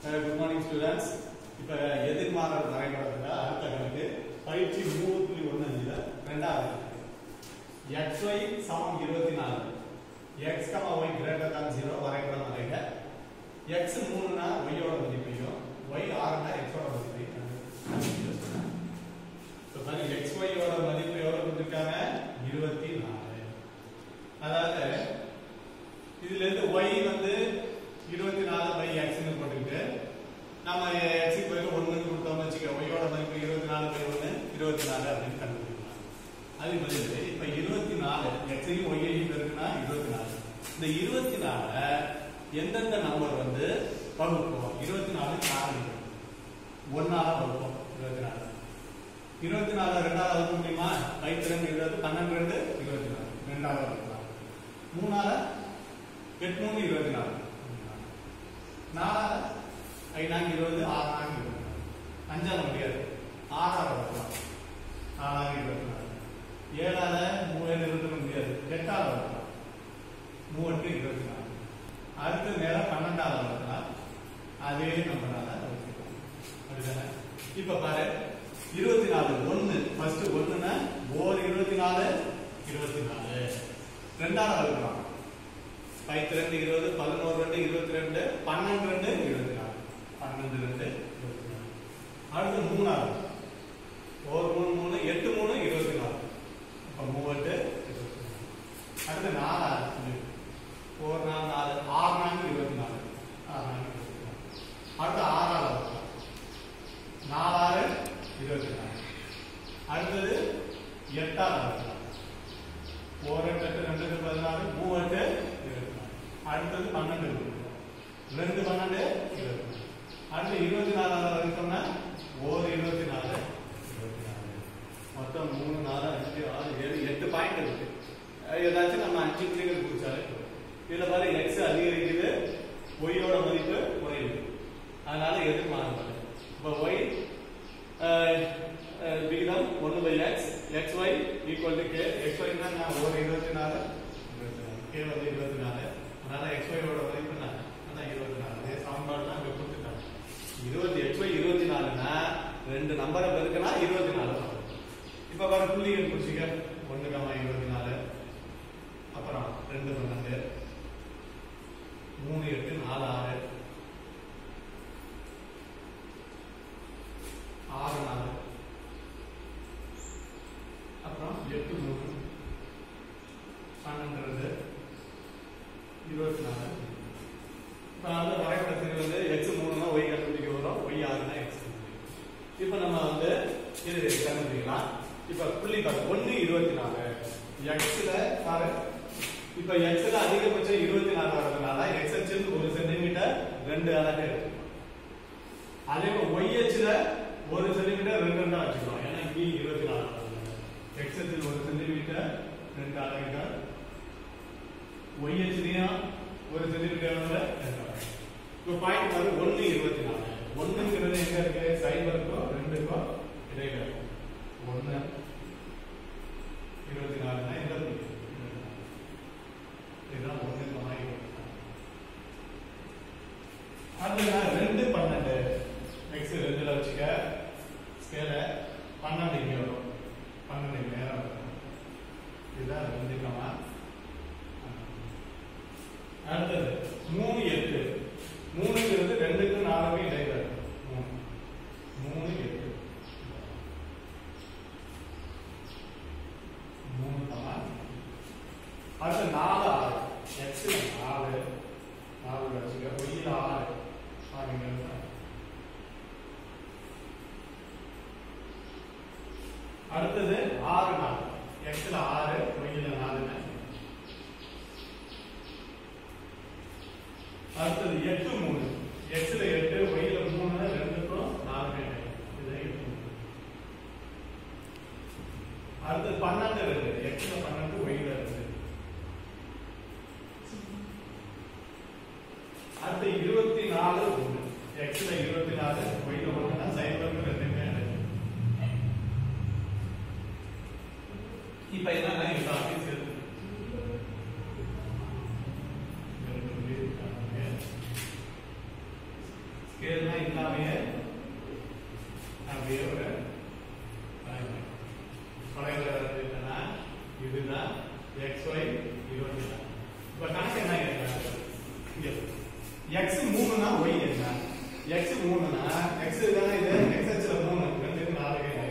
Good morning students இப்போ எதிர்மாறல் வரைபடத்தில் அடுத்த கணக்கு பயிற்சி மூணு புள்ளி ஒன்று அஞ்சில் ரெண்டாவது எக்ஸ் ஒய் சமம் இருபத்தி நாலு x comma y greater than zero வரைபடம் வரைக எக்ஸ் மூணுனா ஒய்யோட மதிப்பையும் ஒய் ஆறுனா எக்ஸோட மதிப்பையும் கண்டுபிடிக்கணும். இப்போ பாருங்க எக்ஸ் ஒய்யோட மதிப்பு எவ்வளோ கொடுத்துருக்காங்க இருபத்தி நாலு அதாவது இதுல இருந்து y வந்து இருபத்தி நாலு பை எக்ஸ்னு போட்டுக்கிட்டு நம்ம x போயிட்டு ஒண்ணுன்னு கொடுத்தோம்னு வச்சுக்க y யோட மதிப்பு இருபத்தி நாலு பை ஒன்று இருபத்தி நாலு அப்படின்னு கண்டுபிடிக்கலாம் அது பதில் இப்ப இருபத்தி நாலு எக்ஸையும் ஒய்யையும் பெருக்குனா இருபத்தி நாலு இந்த இருபத்தி நாலு எந்தெந்த நம்பர் வந்து வகுப்போம் இருபத்தி நாலு நாலு ஒன்னால வகுப்போம் இருபத்தி நாலு இருபத்தி நாலு ரெண்டாவது வகுக்க முடியுமா பைத்து ரெண்டு இருபது பன்னெண்டு ரெண்டு இருபத்தி நாலு ரெண்டாவது வகுக்கலாம் மூணால எட்டு மூணு இருபத்தி நாலு நாலால ஐநாங்க இருபது ஆறாங்க இருபது நாலு அஞ்சால முடியாது ஆறால வரலாம் நாலாங்க இருபத்தி நாலு ஏழால மூணு இருபத்தி முடியாது எட்டால வரலாம் மூவெட்டு இருபத்தி நாலு அடுத்து நேரம் பன்னெண்டால வரலாம் அதே நம்பரால வச்சுக்கலாம் அப்படிதானே இப்ப பாரு இருபத்தி நாலு ஒண்ணு ஃபர்ஸ்ட் ஒண்ணுன்னா ஓர் இருபத்தி நாலு இருபத்தி நாலு ரெண்டாவது வகுக்கலாம் பைத்து ரெண்டு இருபது பதினோரு ரெண்டு இருபத்தி ரெண்டு பன்னெண்டு ரெண்டு இருபத்தி நாலு பன்னெண்டு ரெண்டு இருபத்தி நாலு அடுத்து மூணாவது ஒரு மூணு மூணு எட்டு மூணு இருபத்தி நாலு இப்போ மூவெட்டு இருபத்தி நாலு அடுத்து நாலாவது ஒரு நாலு நாலு ஆறு நான்கு இருபத்தி நாலு ஆறு நான்கு இருபத்தி நாலு அடுத்து ஆறாவது வகுக்கலாம் நாலாறு இருபத்தி நாலு அடுத்தது எட்டாவது வகுக்கலாம் ஒரு எட்டு எட்டு ரெண்டு எட்டு பதினாலு மூவெட்டு இருபத்தி நாலு அடுத்தது பன்னெண்டு இருக்கு. ரெண்டு பன்னெண்டு இருபத்தி நாலு அடுத்து இருபத்தி நாலாவது வரைக்கும்னா ஒரு இருபத்தி நாலு இருபத்தி நாலு மொத்தம் மூணு நாலு அஞ்சு ஆறு ஏழு எட்டு பாயிண்ட் இருக்கு அஹ் ஏதாச்சும் நம்ம அஞ்சு புள்ளிகள் குறிச்சாலே போதும். இதுல பாரு எக்ஸ் அதிகரிக்குது ஒய்யோட மதிப்பு குறையுது அதனால எது மாறுபாடு இப்போ ஒய் விகிதம் ஒன்று by x x y equal to k x ஒய்னா நான் ஒரு இருபத்தி நாலு கே வந்து இருபத்தி நாலு அதனால எக்ஸ் ஒய்யோட மதிப்பு என்ன அதான் இருபத்தி நாலு அதே சமன்பாடு தான் அங்கே கொடுத்துட்டாங்க இருபத்தி எக்ஸ் ஒய் இருபத்தி நாலுனா ரெண்டு நம்பரை பெருக்கினா இருபத்தி நாலு தான் இப்போ வர புள்ளிகள் குறிச்சிக்க ஒன்று கமா இருபத்தி நாலு அப்புறம் ரெண்டு பன்னெண்டு மூணு எட்டு நாலு ஆறு ஆறு நாலு அப்புறம் எட்டு மூணு பன்னெண்டு ரெண்டு இருபத்தி நாலு இப்போ அந்த வரைபடத்துக்கு வந்து எக்ஸ் மூணுனா ஒய் கண்டுபிடிக்க வரும் ஒய் ஆறுனா எக்ஸ் இப்போ நம்ம வந்து இது கண்டுபிடிக்கலாம் இப்போ புள்ளி பாரு ஒன்று இருபத்தி நாலு எக்ஸ்ல பாரு இப்போ எக்ஸ்ல அதிகபட்சம் இருபத்தி நாலு வரதுனால எக்ஸ் அச்சில் ஒரு சென்டிமீட்டர் ரெண்டு அலகு எடுத்துக்கலாம் அதே ஒய் அச்சுல ஒரு சென்டிமீட்டர் ரெண்டு ரெண்டா வச்சுக்கலாம் ஏன்னா இங்கே இருபத்தி நாலு எக்ஸ் அச்சில் ஒரு சென்டிமீட்டர் ரெண்டு அலகுகள் ஒய் அச்சுலையும் ஒரு சென்டிமீட்டர் ரெண்டு அலகு இப்போ பாயிண்ட் பாரு ஒன்று இருபத்தி நாலு ஒன்றுங்கிறது எங்க இருக்கு சைபருக்கும் ரெண்டுக்கும் இடையில இருக்கும் ஒன்று இருபத்தி நாலுனா எந்த புள்ளி இதுதான் ஒன்று கமா இருபத்தி நாலு அதுல ரெண்டு பன்னெண்டு எக்ஸ் ரெண்டுல வச்சுக்க ஸ்கேல பன்னெண்டு இங்க வரும் பன்னெண்டு இங்க நேரம் வரும் இதுதான் ரெண்டு கமா அடுத்தது மூணு எட்டு மூணுங்கிறது ரெண்டுக்கும் நாலுக்கும் இடையில இருக்கும் மூணு மூணு எட்டு மூணு கமா அடுத்து நாலு ஆறு எக்ஸ்ல நாலு நாலு வச்சுக்க ஒய்யில ஆறு ஆறுங்க அடுத்தது ஆறு நாலு எக்ஸ்ல ஆறு ஒய்யில நாலுங்க அடுத்தது எட்டு மூணு எக்ஸ்ல எட்டு ஒய்யில மூணு ரெண்டுக்கும் நாலு இது எட்டு மூணு. அடுத்தது பன்னெண்டு ரெண்டு எக்ஸ்ல பன்னெண்டு ஒய்யில ரெண்டு அடுத்து இருபத்தி நாலு ஒண்ணு எக்ஸ்ல இருபத்தி நாலு ஒய்ல ஒண்ணுனா சைபருக்கு ரெண்டுமே ரெண்டு. இப்ப என்னன்னா இந்த ஆபீஸ் இருக்கு ரெண்டு பேர் இருக்காங்க. இதெல்லாம் இல்லாமையே அப்படியே ஒரு வரையலாம். வரைகிறது என்னன்னா இதுதான் எக்ஸ் ஒய் இருபத்தி நாலு இப்ப கணக்கு என்ன கேட்கறாங்க இங்க எக்ஸ் மூணுனா ஒய் என்ன எக்ஸ் மூணுனா எக்ஸ் தானே இது எக்ஸ் அச்சுல மூணு ரெண்டு நாலு